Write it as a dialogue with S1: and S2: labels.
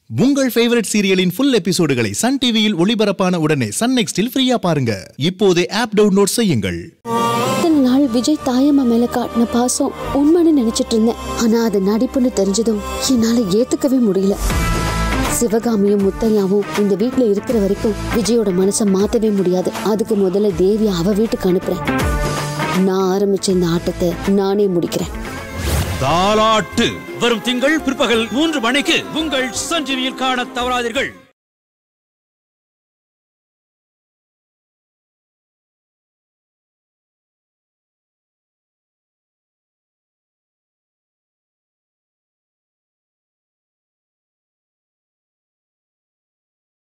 S1: உங்கள் ஃபேவரட் சீரியலின் ஃபுல் எபிசோடுகளை சன் டிவியில் ஒளிபரப்பான உடனே சன் நெக்ஸ்டில் ஃப்ரீயா பாருங்க இப்போதே ஆப் டவுன்லோட் செய்யுங்கள்
S2: இத்தனை நாள் விஜய் தாயம்மா மேல காட்டின பாசம் உண்மைன்னு நினைச்சிட்டு இருந்தேன் ஆனா அது நடிப்புன்னு தெரிஞ்சதும் என்னால ஏத்துக்கவே முடியல சிவகாமியும் முத்தையாவும் இந்த வீட்ல இருக்கிற வரைக்கும் விஜயோட மனசை மாத்தவே முடியாது அதுக்கு முதல்ல தேவி அவ வீட்டுக்கு அனுப்புறேன் நான் ஆரம்பிச்ச இந்த ஆட்டத்தை நானே முடிக்கிறேன்
S3: தாலாட்டு வரும் திங்கள் பிற்பகல் மூன்று மணிக்கு உங்கள் சன் டிவியில் காண தவறாதீர்கள்